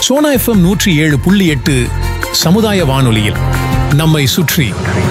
Sona FM நூற்றி ஏழு புள்ளி எட்டு சமுதாய வானொலியில் நம்மை சுற்றி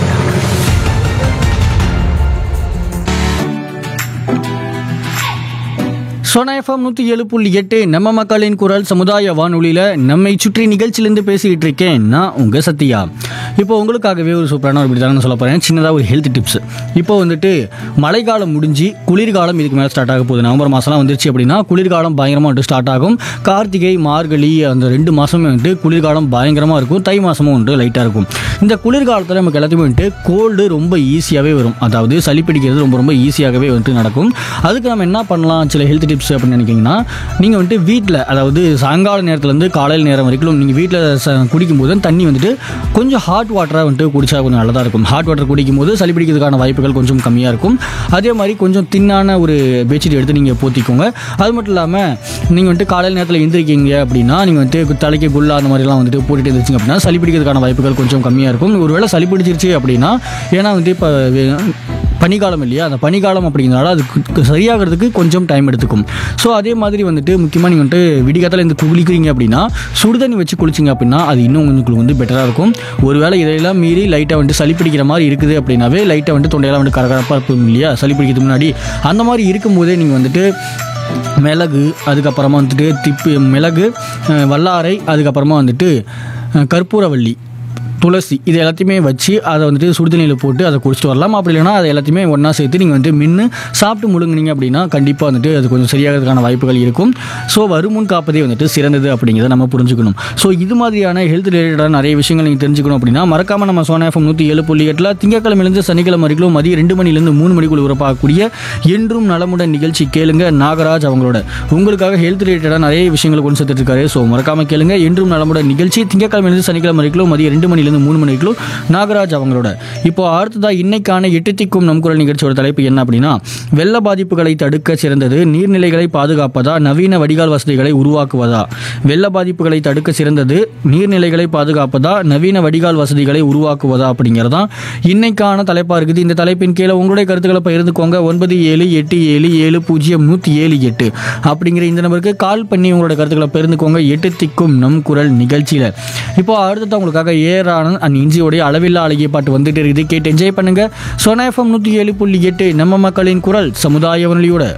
சோனா எஃப்எம் நூற்றி ஏழு புள்ளி எட்டு நம்ம மக்களின் குரல் சமுதாய வானொலியில் நம்மை சுற்றி நிகழ்ச்சியிலேருந்து பேசிக்கிட்டு இருக்கேன் நான் உங்கள் சத்யா இப்போ உங்களுக்காகவே ஒரு சூப்பரான ஒரு இப்படி சொல்ல போகிறேன் சின்னதாக ஒரு ஹெல்த் டிப்ஸ் இப்போ வந்துட்டு மழைக்காலம் முடிஞ்சு குளிர்காலம் இதுக்கு மேலே ஸ்டார்ட் ஆக போகுது நவம்பர் மாதம்லாம் வந்துருச்சு அப்படின்னா குளிர்காலம் பயங்கரமாக வந்துட்டு ஸ்டார்ட் ஆகும் கார்த்திகை மார்கழி அந்த ரெண்டு மாதமே வந்துட்டு குளிர்காலம் பயங்கரமாக இருக்கும் தை மாதமும் வந்துட்டு லைட்டாக இருக்கும் இந்த குளிர்காலத்தில் நமக்கு எல்லாத்தையுமே வந்துட்டு கோல்டு ரொம்ப ஈஸியாகவே வரும் அதாவது சளி பிடிக்கிறது ரொம்ப ரொம்ப ஈஸியாகவே வந்துட்டு நடக்கும் அதுக்கு நம்ம என்ன பண்ணலாம் சில ஹெல்த் டிப்ஸ் அப்படின்னு நினைக்கிங்கன்னா நீங்கள் வந்துட்டு வீட்டில் அதாவது சாயங்கால நேரத்துலேருந்து காலையில் நேரம் வரைக்கும் நீங்கள் வீட்டில் குடிக்கும்போது தண்ணி வந்துட்டு கொஞ்சம் ஹாட் வாட்டராக வந்துட்டு குடிச்சா கொஞ்சம் நல்லதாக இருக்கும் ஹாட் வாட்டர் குடிக்கும்போது சளி பிடிக்கிறதுக்கான வாய்ப்புகள் கொஞ்சம் கம்மியாக இருக்கும் அதே மாதிரி கொஞ்சம் தின்னான ஒரு பெட்ஷீட் எடுத்து நீங்கள் போத்திக்கோங்க அது மட்டும் இல்லாமல் நீங்கள் வந்துட்டு காலையில் நேரத்தில் எந்திரிக்கீங்க அப்படின்னா நீங்கள் வந்துட்டு தலைக்கு குல்லா அந்த மாதிரிலாம் வந்துட்டு போட்டுட்டு இருந்துச்சிங்க அப்படின்னா சளி பிடிக்கிறதுக்கான வாய்ப்புகள் கொஞ்சம் கம்மியாக இருக்கும் ஒருவேளை சளி பிடிச்சிருச்சு அப்படின்னா ஏன்னா வந்து இப்போ பனிக்காலம் இல்லையா அந்த பனிக்காலம் அப்படிங்கிறனால அது கு- சரியாகிறதுக்கு கொஞ்சம் டைம் எடுத்துக்கும் ஸோ அதே மாதிரி வந்துட்டு முக்கியமாக நீங்கள் வந்துட்டு விடிகாத்தால இந்த குளிக்கிறீங்க அப்படின்னா சுடுதண்ணி வச்சு குளிச்சிங்க அப்படின்னா அது இன்னும் உங்களுக்கு வந்து பெட்டராக இருக்கும் ஒருவேளை இதையெல்லாம் மீறி லைட்டாக வந்துட்டு சளி பிடிக்கிற மாதிரி இருக்குது அப்படின்னாவே லைட்டாக வந்துட்டு தொண்டையெல்லாம் வந்து கரகரப்பாக இருக்கும் இல்லையா சளி பிடிக்கிறதுக்கு முன்னாடி அந்த மாதிரி இருக்கும்போதே நீங்கள் வந்துட்டு மிளகு அதுக்கப்புறமா வந்துட்டு திப்பு மிளகு அஹ், வல்லாரை அதுக்கப்புறமா வந்துட்டு அஹ், கற்பூரவள்ளி துளசி இது எல்லாத்தையுமே வச்சு அதை வந்துட்டு சுடுதண்ணியில் போட்டு அதை குடிச்சிட்டு வரலாம் அப்படி இல்லைன்னா அதை எல்லாத்தையுமே ஒன்றா சேர்த்து நீங்கள் வந்துட்டு மின்னு சாப்பிட்டு முழுங்குனீங்க அப்படின்னா கண்டிப்பாக வந்துட்டு அது கொஞ்சம் சரியாகிறதுக்கான வாய்ப்புகள் இருக்கும் ஸோ வருமுன் காப்பதே வந்துட்டு சிறந்தது அப்படிங்கிறத நம்ம புரிஞ்சுக்கணும் ஸோ இது மாதிரியான ஹெல்த் ரிலேட்டடான நிறைய விஷயங்கள் நீங்கள் தெரிஞ்சுக்கணும் அப்படின்னா மறக்காமல் நம்ம சோனா எஃப்எம் நூற்றி ஏழு புள்ளி எட்டில் திங்கக்கிழமையிலேருந்து சனிக்கிழமை வரைக்கும் மதியம் ரெண்டு மணிலேருந்து மூணு மணிக்குள்ள உறப்பாகக்கூடிய என்றும் நலமுடன் நிகழ்ச்சி கேளுங்க நாகராஜ் அவங்களோட உங்களுக்காக ஹெல்த் ரிலேட்டடாக நிறைய விஷயங்களை கொண்டு சேர்த்துட்டு இருக்காரு ஸோ மறக்காம கேளுங்க என்றும் நலமுடன் நிகழ்ச்சி திங்கக்கிழமையிலிருந்து சனிக்கிழமை வரைக்கும் மதியம் ரெண்டு மணிலேருந்து மூணு மணிக்குள்ளும் நாகராஜ் அவங்களோட இப்போ அடுத்ததா இன்னைக்கான எட்டு திக்கும் நம் குரல் நிகழ்ச்சியோட தலைப்பு என்ன அப்படின்னா வெள்ள பாதிப்புகளை தடுக்க சிறந்தது நீர்நிலைகளை பாதுகாப்பதா நவீன வடிகால் வசதிகளை உருவாக்குவதா வெள்ள பாதிப்புகளை தடுக்க சிறந்தது நீர்நிலைகளை பாதுகாப்பதா நவீன வடிகால் வசதிகளை உருவாக்குவதா அப்படிங்கிறதா இன்னைக்கான தலைப்பா இருக்குது இந்த தலைப்பின் கீழே உங்களுடைய கருத்துக்களை பகிர்ந்துக்கோங்க ஒன்பது ஏழு எட்டு ஏழு ஏழு பூஜ்ஜியம் நூற்றி ஏழு எட்டு அப்படிங்கிற இந்த நம்பருக்கு கால் பண்ணி உங்களோட கருத்துக்களை பகிர்ந்துக்கோங்க எட்டு திக்கும் நம் குரல் நிகழ்ச்சியில் இப்போ அடுத்தது உங்களுக்காக ஏர் ஆனந்த் அண்ட் இஞ்சியோடைய அளவில்லா அழகிய பாட்டு வந்துட்டு இருக்குது கேட்டு என்ஜாய் பண்ணுங்க சோனா எஃப்எம் நூற்றி ஏழு புள்ளி எட்டு நம்ம மக்களின் குரல் சமுதாய வானொலியோட